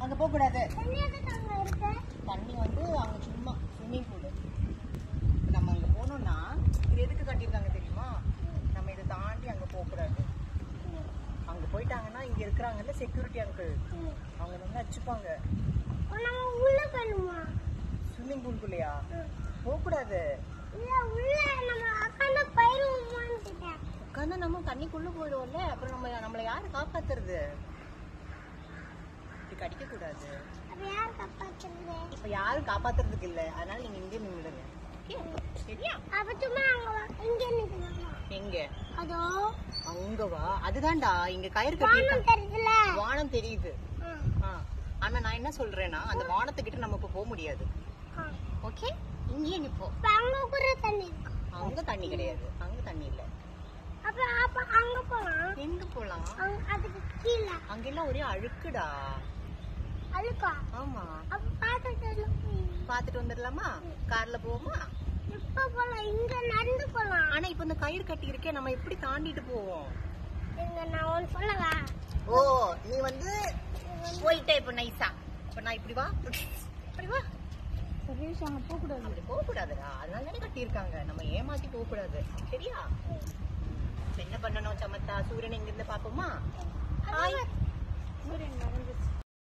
அங்க போக கூடாது தண்ணி எதுக்கு அங்க இருக்கு தண்ணி வந்து அங்க சும்மா ஸ்விம்மிங் பூல் நம்ம அங்க போனோம்னா இது எதுக்கு கட்டியிருக்காங்க தெரியுமா நம்ம இதை தாண்டி அங்க போக கூடாது அங்க போயிட்டாங்கன்னா இங்க இருக்கிறாங்கல்ல செக்யூரிட்டி அங்கிள் அவங்க வந்து அடிச்சுப்பாங்க நம்ம உள்ள போகணுமா ஸ்விம்மிங் பூல்குள்ளயா போக கூடாது இல்ல உள்ள நம்ம அக்காண்ட போயிருவோமான்னு கேட்டேன் உட்காந்து நம்ம தண்ணிக்குள்ள போயிடுவோம்ல அப்புறம் நம்ம நம்மளை யாரு காப்பாத்துறது இப்படி கடிக்க கூடாது அப்ப யார் காப்பாத்துறது இப்ப யாரும் காப்பாத்துறதுக்கு இல்ல அதனால நீங்க இங்கே நின்றுடுங்க Okay? சரியா அப்ப சும்மா அங்க வா. இங்க நிக்கலாமா எங்க அதோ அங்க வா அதுதான்டா இங்க கயிறு வானம் கட்டி தெரியுதுல வானம் தெரியுது ஆ, ஆ. ஆனா நான் என்ன சொல்றேன்னா அந்த வானத்துக்கிட்ட நம்ம இப்ப போக முடியாது ஆ. ஓகே இங்கேயே நிப்போம் அப்ப அங்க கூட தண்ணி இருக்கு அங்க தண்ணி கிடையாது அங்க தண்ணி இல்ல அப்ப அப்ப அங்க போலாம் எங்க போலாம் அங்க அதுக்கு கீழே அங்கெல்லாம் ஒரே அழுக்குடா அழுக்கா ஆமா அப்ப பாத்துட்டு பாத்துட்டு வந்துடலாமா கார்ல போவோமா இப்ப போலாம் இங்க நடந்து போலாம் ஆனா இப்ப இந்த கயிறு கட்டி இருக்கே நம்ம எப்படி தாண்டிட்டு போவோம் இங்க நான் ஒன்னு சொல்லவா ஓ நீ வந்து போயிட்ட இப்ப நைஸா இப்ப நான் இப்படி வா இப்படி வா சர்வீஸ் அங்க போக கூடாது அப்படி போக கூடாதுடா அதனால தானே கட்டி இருக்காங்க நம்ம ஏமாத்தி போக கூடாது சரியா இப்ப என்ன பண்ணணும் சமத்தா சூரியன் இங்க இருந்து பாப்போமா ஹாய் சூரியன் மறைஞ்சிச்சு